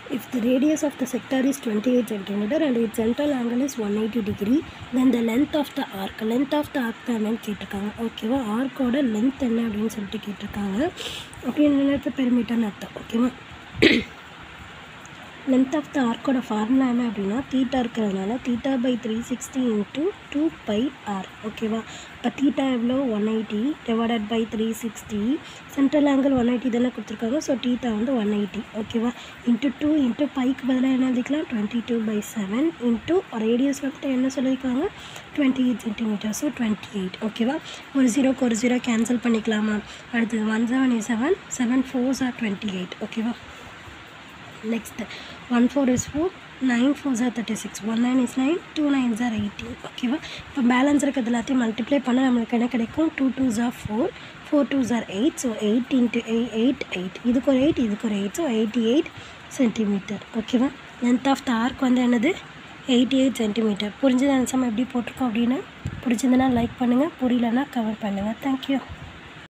If the radius of the sector is 28 centimeter and its central angle is 180 degree, then the length of the arc, length of the arc தான் என்னன்னு கேட்டிருக்காங்க ஓகேவா ஆர்க்கோட length என்ன அப்படின்னு சொல்லிட்டு கேட்டிருக்காங்க அப்படின்னு அர்த்தம் பெருமீட்டர்னு அர்த்தம் ஓகேவா லென்த் ஆஃப் த ஆர்க்கோட ஃபார்முலா என்ன அப்படின்னா தீட்டா இருக்கிறதுனால theta by three sixty into two pi R ஓகேவா இப்போ தீட்டா எவ்வளோ one eighty divided by three sixty central angle one eighty தானே கொடுத்துருக்காங்க ஸோ தீட்டா வந்து ஒன் எயிட்டி ஓகேவா இன்ட்டு டூ இன்ட்டு பைக்கு பதிலாக என்ன எழுதிக்கலாம் twenty two by seven into radius வந்துட்டு என்ன சொல்லியிருக்காங்க twenty eight centimetre so twenty eight ஓகேவா ஒரு ஜீரோக்கு ஒரு ஜீரோ கேன்சல் பண்ணிக்கலாமா அடுத்தது one seven seven seven fours are twenty eight ஓகேவா next one four is four nine four are thirty six one nine is nine two nine are eighteen ஓகேவா இப்போ balance இருக்கிறது எல்லாத்தையும் மல்டிப்ளை பண்ணால் நம்மளுக்கு என்ன கிடைக்கும் two two are four four two are eight so eight into eight eight இதுக்கு ஒரு எயிட் இதுக்கு ஒரு eight so eighty eight centimetre ஓகேவா லென்த் ஆஃப் த ஆர்க் வந்து என்னது எயிட்டி எயிட் சென்டிமீட்டர் புரிஞ்சது நினச்சாமல் எப்படி போட்டிருக்கோம் அப்படின்னு பிடிச்சிருந்தனா லைக் பண்ணுங்கள் புரியலன்னா கவர் பண்ணுங்கள் தேங்க்யூ